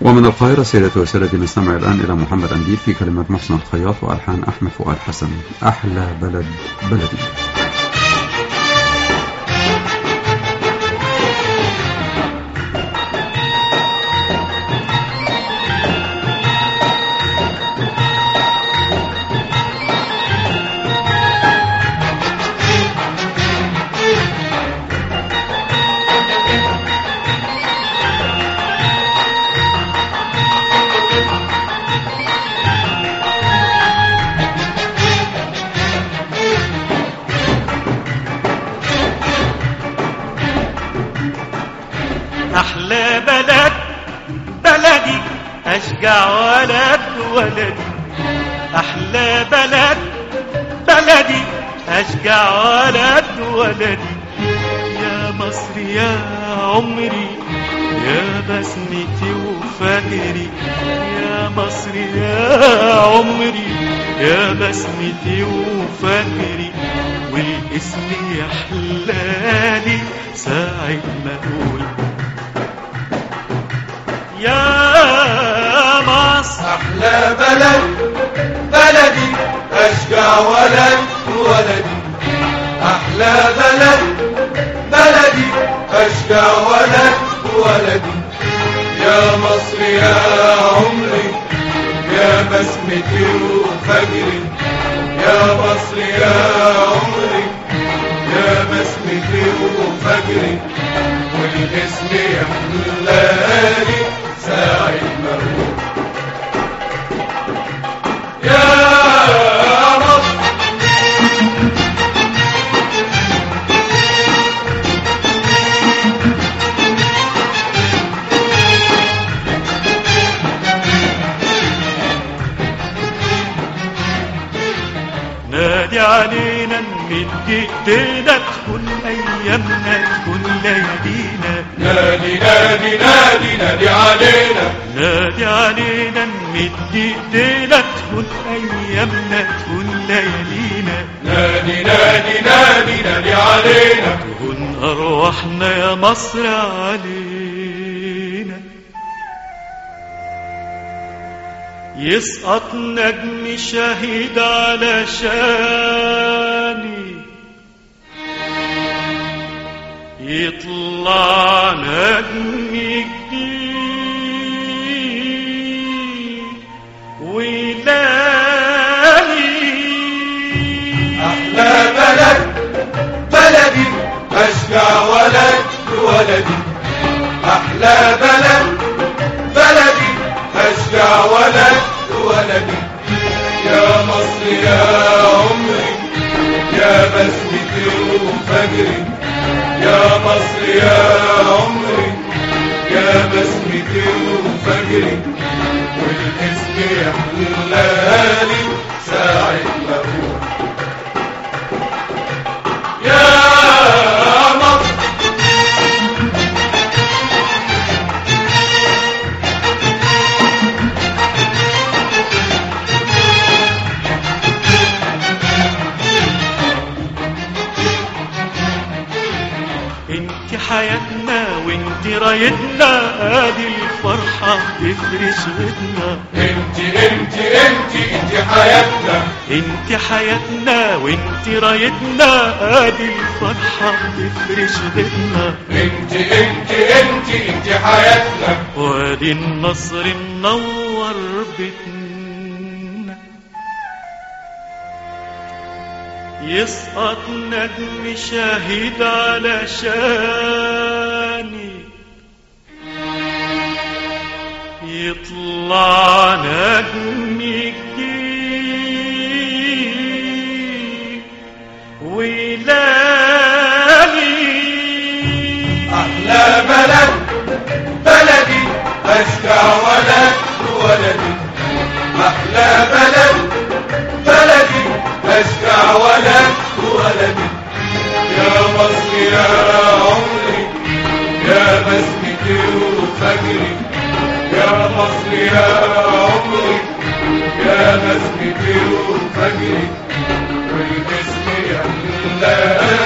ومن القاهرة سيدتي وسادتي نستمع الآن إلى محمد أنديل في كلمات محسن الخياط وألحان أحمد فؤاد حسن أحلى بلد بلدي أحلى بلد بلدي أشجع ولد ولدي أحلى بلد بلدي أشجع ولد ولدي يا مصر يا عمري يا بسمتي وفجري يا مصر يا عمري يا بسمتي وفجري والاسم يحلالي ساعة ما أقول يا مصر أحلى بلد بلدي أشجع ولد ولدي أحلى بلد بلدي أشجع ولد ولدي يا مصر يا عمري يا بسمتي وفجري يا مصر يا عمري يا بسمتي وفجري والاسم يحلالي ساعة ما أقول يا مصر نادي علينا نمد ايدينا تكون ايامنا تكون ليالينا نادي نادي نادي نادي علينا نادي علينا نمد ايدينا تكون ايامنا تكون ليالينا نادي نادي نادي نادي علينا تكون ارواحنا يا مصر علينا يسقط نجم شهيد على شاني يطلع نجم جديد ويلاقي أحلى بلد بلدي أشجع ولد ولدي أحلى بلد بلدي أشجع ولد ولدي يا مصر يا عمري يا بسمتي وفجري يا مصر يا عمري يا بسمتي وفجري والاسم يحلالي ساعة ما أقول يا مصر انت حياتنا وانت رايتنا ادي الفرحة تفرش غدنا انت انت انت انت حياتنا انت حياتنا وانت رايتنا ادي الفرحة تفرش غدنا انت انت انت انت حياتنا وادي النصر منور بيتنا يسقط نجم شهيد على شاني يطلع نجم جديد ويلاقي احلى بلد بلدي اشجع ولد ولدي احلى بلد بلدي اشجع ولد ولدي يا مصر يا عمري يا بسمتي وفجري يا مصر يا عمري يا بسمتي وفجري والاسم يحلى